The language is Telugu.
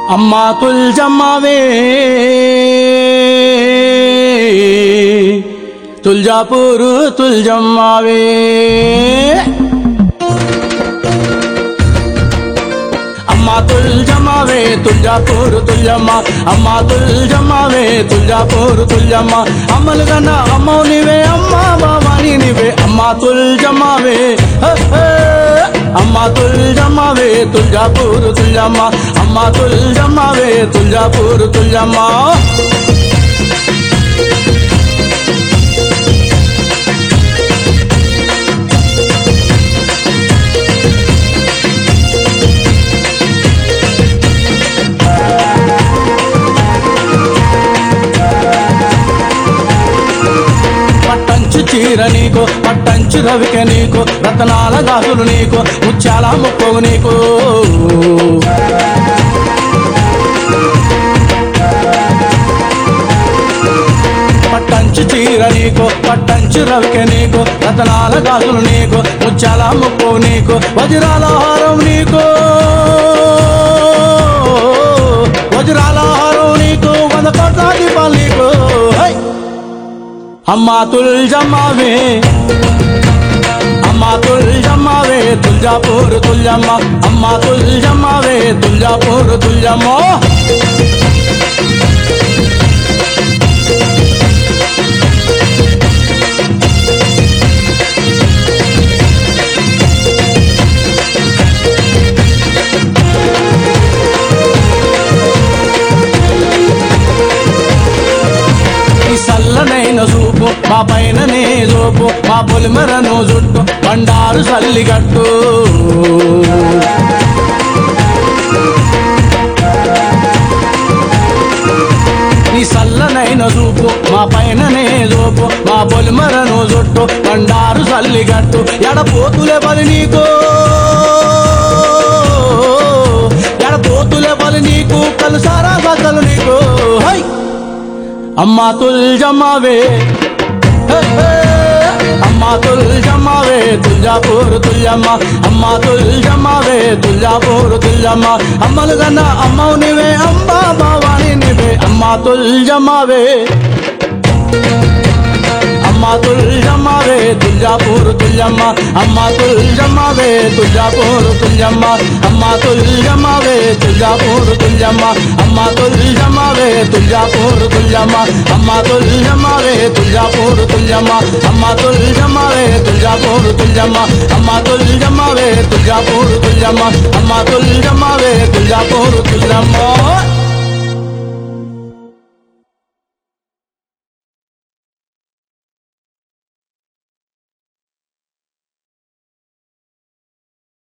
అమ్మా తుల్జమ్మవే తుల్జాపూరు తుల్జమ్మవే అమ్మా తుల్జమ్మవే తుల్జాపూరు తుల్జమ్మ అమ్మా తుల్జమ్మవే తుల్జాపూరు తుల్జమ్మ అమ్మలు కన్నా అమ్మవు నీవే అమ్మా బాబాని నీవే అమ్మా తుల్జమ్మవే హే, హే. అమ్మా తుల్జమ్మవే తుల్జాపూరు తుల్జమ్మ అమ్మా తుల్జమ్మవే తుల్జాపూరు తుల్జమ్మ పట్టంచు చీర నీకు పట్టంచు రవిక నీకు రతనాల గాజులు నీకు ముత్యాల ముక్కవు నీకు పట్టంచు చీర నీకు పట్టంచు రవిక నీకు రతనాల గాజులు నీకు ముత్యాల ముక్కవు నీకు వజ్రాల హారం నీకు వజ్రాల హారం నీకు వంద కోట్ల దీపాలు నీకు హై! అమ్మా తుల్జమ్మవే అమ్మా తుల్జమ్మవే తుల్జాపూర్ తుల్జమ్మ అమ్మా తుల్జమ్మవే తుల్జాపూర్ తుల్జమ్మ ఈ సల్లనైన చూపు మా పైననే చూపు మా పొలిమరను జుట్టు బండారు సల్లిగట్టు ఈ సల్లనైన చూపు మా పైననే చూపు మా పొలిమరను జుట్టు బండారు సల్లిగట్టు ఎడపోతులే బలి నీకు ఎడపోతులే బలి నీకు కలుసారా గతలు నీకు హై అమ్మా తుల్జమ్మవే హే, హే. అమ్మా తుల్జమ్మవే తుల్జాపూర్ తుల్జమ్మ అమ్మా తుల్జమ్మవే తుల్జాపూర్ తుల్జమ్మ అమ్మలు కన్నా అమ్మవు నీవే అమ్మా బావాణి నీవే అమ్మా తుల్జమ్మవే అమ్మా తుల్జమ్మవే తుల్జాపూర్ తుల్జమ్మ అమ్మా తుల్జమ్మవే తుల్జాపూర్ తుల్జమ్మ అమ్మా తుల్జమ్మవే తుల్జాపూర్ తుల్జమ్మ అమ్మా తుల్జమ్మవే తుల్జాపూర్ తుల్జమ్మ అమ్మా తుల్జమ్మవే తుల్జాపూర్ తుల్జమ్మ అమ్మా తుల్జమ్మవే తుల్జాపూర్ తుల్జమ్మ అమ్మా తుల్జమ్మవే తుల్జాపూర్ తుల్జమ్మ అమ్మా తుల్జమ్మవే తుల్జాపూర్ తుల్జమ్మ